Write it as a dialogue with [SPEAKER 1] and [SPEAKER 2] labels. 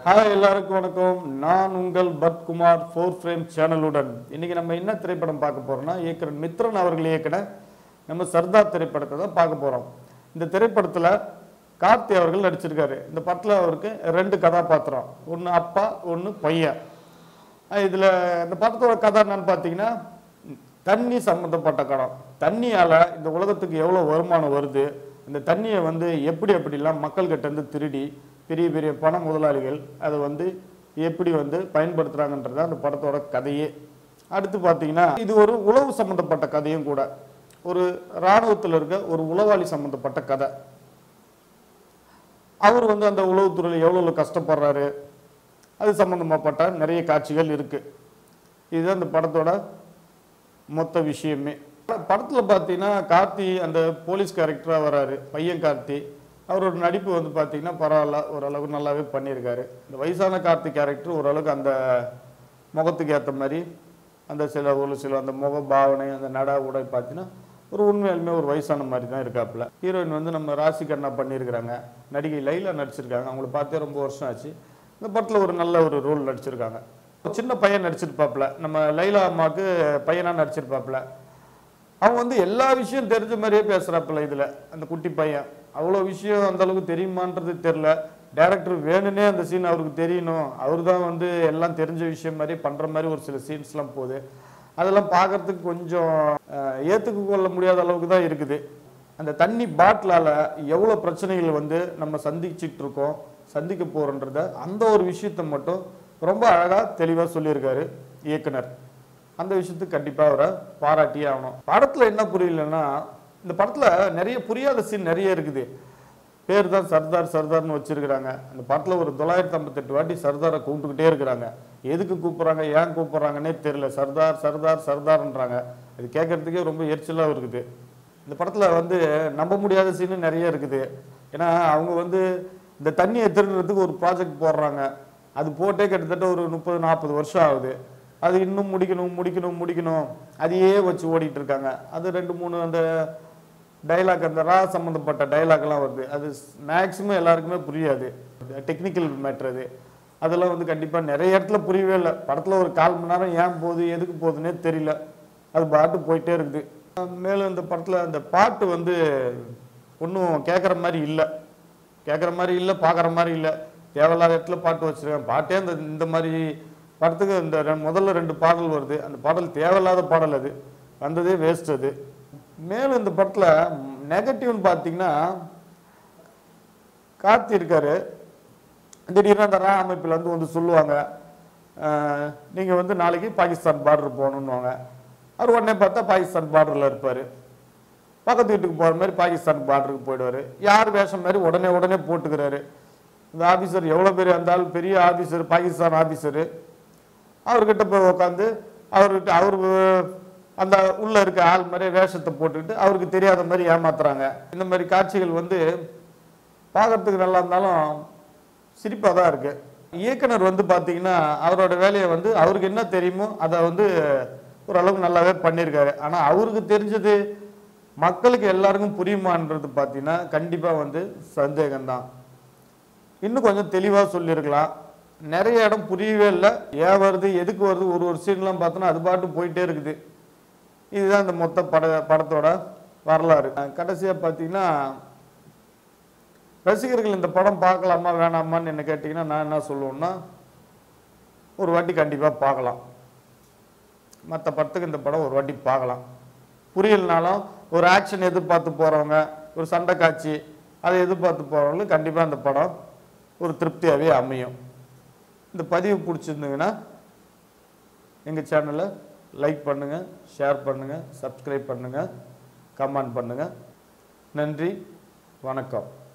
[SPEAKER 1] hi எல்லாருக்கும் வணக்கம் நான் உங்கள் பத்குமார் ஃபோர் ஃப்ரேம் சேனலுடன் இன்னைக்கு நம்ம என்ன திரைப்படம் பார்க்க போறோம்னா இயக்குனர் மித்ரன் அவர்கள் இயக்கின நம்ம சர்தார் திரைப்படத்தை தான் பார்க்க போறோம் இந்த திரைப்படத்துல கார்த்தி அவர்கள் நடிச்சிருக்காரு இந்த படத்துல அவருக்கு ரெண்டு கதாபாத்திரம் ஒன்று அப்பா ஒன்று பையன் அஹ் இதுல இந்த படத்தோட கதை என்னன்னு பார்த்தீங்கன்னா தண்ணி சம்மந்தப்பட்ட கடம் தண்ணியால இந்த உலகத்துக்கு எவ்வளோ வருமானம் வருது இந்த தண்ணியை வந்து எப்படி எப்படிலாம் மக்கள்கிட்ட இருந்து திருடி பெரிய பெரிய பண முதலாளிகள் அதை வந்து எப்படி வந்து பயன்படுத்துறாங்கன்றது அந்த படத்தோட கதையே அடுத்து பார்த்தீங்கன்னா இது ஒரு உளவு சம்மந்தப்பட்ட கதையும் கூட ஒரு இராணுவத்தில் இருக்க ஒரு உளவாளி சம்மந்தப்பட்ட கதை அவர் வந்து அந்த உளவுத்துறையில் எவ்வளோ கஷ்டப்படுறாரு அது சம்மந்தமாப்பட்ட நிறைய காட்சிகள் இருக்கு இதுதான் இந்த படத்தோட மொத்த விஷயமே படத்தில் பார்த்தீங்கன்னா கார்த்தி அந்த போலீஸ் கேரக்டராக வராரு பையன் கார்த்தி அவரோட நடிப்பு வந்து பார்த்தீங்கன்னா பரவாயில்ல ஓரளவுக்கு நல்லாவே பண்ணியிருக்காரு இந்த வயசான கார்த்தி கேரக்டர் ஓரளவுக்கு அந்த முகத்துக்கு ஏற்ற மாதிரி அந்த சில ஒரு சில அந்த முக பாவனை அந்த நட உடை பார்த்தீங்கன்னா ஒரு உண்மையாலுமே ஒரு வயசான மாதிரி தான் இருக்காப்புல ஹீரோயின் வந்து நம்ம ராசி கண்ணா பண்ணியிருக்கிறாங்க நடிகை லைலா நடிச்சிருக்காங்க அவங்கள பார்த்தே ரொம்ப வருஷம் ஆச்சு இந்த படத்தில் ஒரு நல்ல ஒரு ரோல் நடிச்சிருக்காங்க ஒரு சின்ன பையன் நடிச்சிருப்பாப்புல நம்ம லைலா அம்மாவுக்கு பையனாக நடிச்சிருப்பாப்புல அவன் வந்து எல்லா விஷயம் தெரிஞ்ச மாதிரியே பேசுறாப்புல இதுல அந்த குட்டி பையன் அவ்வளோ விஷயம் அந்த அளவுக்கு தெரியுமான்றது தெரில டேரக்டர் வேணும்னே அந்த சீன் அவருக்கு தெரியணும் அவர் தான் வந்து எல்லாம் தெரிஞ்ச விஷயம் மாதிரி பண்ற மாதிரி ஒரு சில சீன்ஸ்லாம் போகுது அதெல்லாம் பார்க்கறதுக்கு கொஞ்சம் அஹ், ஏத்துக்க கொள்ள முடியாத அளவுக்கு தான் இருக்குது அந்த தண்ணி பாட்டிலால எவ்வளோ பிரச்சனைகள் வந்து நம்ம சந்திச்சுட்டு இருக்கோம் சந்திக்க போறோன்றத அந்த ஒரு விஷயத்தை மட்டும் ரொம்ப அழகா தெளிவா சொல்லியிருக்காரு இயக்குனர் அந்த விஷயத்துக்கு கண்டிப்பா அவரை பாராட்டியே ஆகணும் படத்துல என்ன புரியலன்னா இந்த படத்துல நிறைய புரியாத சீன் நிறைய இருக்குது பேர் தான் சர்தார் சர்தார்னு வச்சிருக்கிறாங்க அந்த படத்துல ஒரு தொள்ளாயிரத்தி ஐம்பத்தெட்டு வாட்டி சர்தாரை கூப்பிட்டுக்கிட்டே இருக்கிறாங்க எதுக்கு கூப்பிடுறாங்க ஏன் கூப்பிடுறாங்கன்னே தெரியல சர்தார் சர்தார் சர்தார்ன்றாங்க அது கேட்கறதுக்கே ரொம்ப எரிச்சலாக இருக்குது இந்த படத்துல வந்து நம்ப முடியாத சீனு நிறைய இருக்குது ஏன்னா அவங்க வந்து இந்த தண்ணியை திருடுறதுக்கு ஒரு ப்ராஜெக்ட் போடுறாங்க அது போட்டே கிட்டத்தட்ட ஒரு முப்பது நாற்பது வருஷம் ஆகுது அது இன்னும் முடிக்கணும் முடிக்கணும் முடிக்கணும் அதையே வச்சு ஓடிட்டு இருக்காங்க அது ரெண்டு மூணு அந்த டைலாக் அந்த ரா சம்மந்தப்பட்ட டைலாக்லாம் வருது அது மேக்ஸிமம் எல்லாருக்குமே புரியாது டெக்னிக்கல் மேட்ரு அது அதெல்லாம் வந்து கண்டிப்பாக நிறைய இடத்துல புரியவே இல்லை படத்தில் ஒரு கால் மணி நேரம் ஏன் போகுது எதுக்கு போகுதுன்னே தெரியல அது பாட்டு போயிட்டே இருக்குது மேலும் இந்த படத்தில் அந்த பாட்டு வந்து ஒன்றும் கேட்குற மாதிரி இல்லை கேட்குற மாதிரி இல்லை பார்க்குற மாதிரி இல்லை தேவையில்லாத இடத்துல பாட்டு வச்சிருக்கேன் பாட்டே அந்த இந்த மாதிரி படத்துக்கு இந்த ரெ- முதல்ல ரெண்டு பாடல் வருது அந்த பாடல் தேவையில்லாத பாடல் அது வந்ததே வேஸ்ட் அது மேலும் இந்த படத்தில் நெகட்டிவ்னு பார்த்தீங்கன்னா கார்த்தி இருக்காரு திடீர்னு அந்த ரா அமைப்பில் வந்து வந்து சொல்லுவாங்க அஹ், நீங்க வந்து நாளைக்கு பாகிஸ்தான் பார்டர் போகணுன்னுவாங்க அவர் உடனே பார்த்தா பாகிஸ்தான் பார்டரில் இருப்பார் பக்கத்து வீட்டுக்கு போகிற மாதிரி பாகிஸ்தான் பார்டருக்கு போயிடுவார் யார் வேஷம் மாதிரி உடனே உடனே போட்டுக்கிறாரு இந்த ஆபீசர் எவ்வளோ பெரிய அந்த ஆள் பெரிய ஆபீசர் பாகிஸ்தான் ஆபீசரு அவர்கிட்ட போய் உட்காந்து அவர்கிட்ட அவர் அந்த உள்ள இருக்க ஆள் மாதிரி வேஷத்தை போட்டுக்கிட்டு அவருக்கு தெரியாத மாதிரி ஏமாத்துறாங்க இந்த மாதிரி காட்சிகள் வந்து பார்க்கறதுக்கு நல்லா இருந்தாலும் சிரிப்பாக தான் இருக்கு இயக்குனர் வந்து பார்த்தீங்கன்னா அவரோட வேலையை வந்து அவருக்கு என்ன தெரியுமோ அதை வந்து ஓரளவுக்கு நல்லாவே பண்ணியிருக்காரு ஆனால் அவருக்கு தெரிஞ்சது மக்களுக்கு எல்லாருக்கும் புரியுமான்றது பார்த்தீங்கன்னா கண்டிப்பாக வந்து சந்தேகம்தான் இன்னும் கொஞ்சம் தெளிவாக சொல்லியிருக்கலாம் நிறைய இடம் புரியவே இல்லை ஏன் வருது எதுக்கு வருது ஒரு ஒரு சீன்லாம் பார்த்தோன்னா அது பாட்டு போயிட்டே இருக்குது இதுதான் இந்த மொத்த பட படத்தோட வரலாறு கடைசியாக பார்த்தீங்கன்னா ரசிகர்கள் இந்த படம் பார்க்கலாமா வேணாமான்னு என்ன கேட்டிங்கன்னா நான் என்ன சொல்லுவேன்னா ஒரு வாட்டி கண்டிப்பாக பார்க்கலாம் மற்ற படத்துக்கு இந்த படம் ஒரு வாட்டி பார்க்கலாம் புரியலனாலும் ஒரு ஆக்ஷன் எதிர்பார்த்து போகிறவங்க ஒரு சண்டை காட்சி அதை எதிர்பார்த்து போகிறவங்களுக்கு கண்டிப்பாக இந்த படம் ஒரு திருப்தியாகவே அமையும் இந்த பதிவு பிடிச்சிருந்தீங்கன்னா எங்கள் சேனலை லைக் பண்ணுங்கள் ஷேர் பண்ணுங்கள் சப்ஸ்கிரைப் பண்ணுங்கள் கமெண்ட் பண்ணுங்கள் நன்றி வணக்கம்